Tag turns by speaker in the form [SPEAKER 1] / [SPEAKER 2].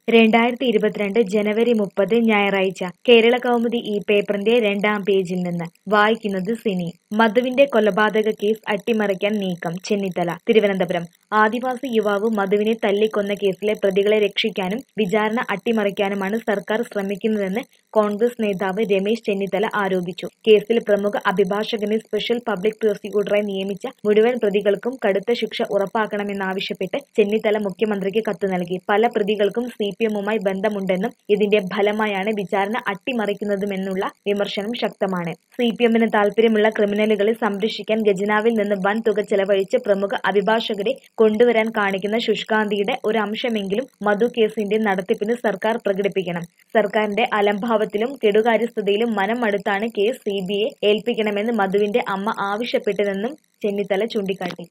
[SPEAKER 1] രണ്ടായിരത്തി ഇരുപത്തിരണ്ട് ജനുവരി മുപ്പത് ഞായറാഴ്ച കേരള കൗമുദി ഈ പേപ്പറിന്റെ രണ്ടാം പേജിൽ നിന്ന് വായിക്കുന്നത് സിനി മധുവിന്റെ കൊലപാതക കേസ് അട്ടിമറിക്കാൻ നീക്കം ചെന്നിത്തല തിരുവനന്തപുരം ആദിവാസി യുവാവ് മധുവിനെ തല്ലിക്കൊന്ന കേസിലെ പ്രതികളെ രക്ഷിക്കാനും വിചാരണ അട്ടിമറിക്കാനുമാണ് സർക്കാർ ശ്രമിക്കുന്നതെന്ന് കോൺഗ്രസ് നേതാവ് രമേശ് ചെന്നിത്തല ആരോപിച്ചു കേസിൽ പ്രമുഖ അഭിഭാഷകനെ സ്പെഷ്യൽ പബ്ലിക് പ്രോസിക്യൂട്ടറായി നിയമിച്ച മുഴുവൻ പ്രതികൾക്കും കടുത്ത ശിക്ഷ ഉറപ്പാക്കണമെന്നാവശ്യപ്പെട്ട് ചെന്നിത്തല മുഖ്യമന്ത്രിക്ക് കത്ത് നൽകി പല പ്രതികൾക്കും സി പി എമ്മുമായി ബന്ധമുണ്ടെന്നും ഇതിന്റെ ഫലമായാണ് വിചാരണ അട്ടിമറിക്കുന്നതുമെന്നുള്ള വിമർശനം ശക്തമാണ് സി പി എമ്മിന് താൽപര്യമുള്ള ക്രിമിനലുകളെ സംരക്ഷിക്കാൻ ഖജനാവിൽ നിന്ന് വൻ തുക ചെലവഴിച്ച് പ്രമുഖ അഭിഭാഷകരെ കൊണ്ടുവരാൻ കാണിക്കുന്ന ശുഷ്കാന്തിയുടെ ഒരു അംശമെങ്കിലും മധു കേസിന്റെ നടത്തിപ്പിന് സർക്കാർ പ്രകടിപ്പിക്കണം സർക്കാരിന്റെ അലംഭാവത്തിലും കെടുകാര്യസ്ഥതയിലും മനം മടുത്താണ് കേസ് സി ബി ഐ ഏൽപ്പിക്കണമെന്ന് മധുവിന്റെ അമ്മ ആവശ്യപ്പെട്ടതെന്നും ചെന്നിത്തല ചൂണ്ടിക്കാട്ടി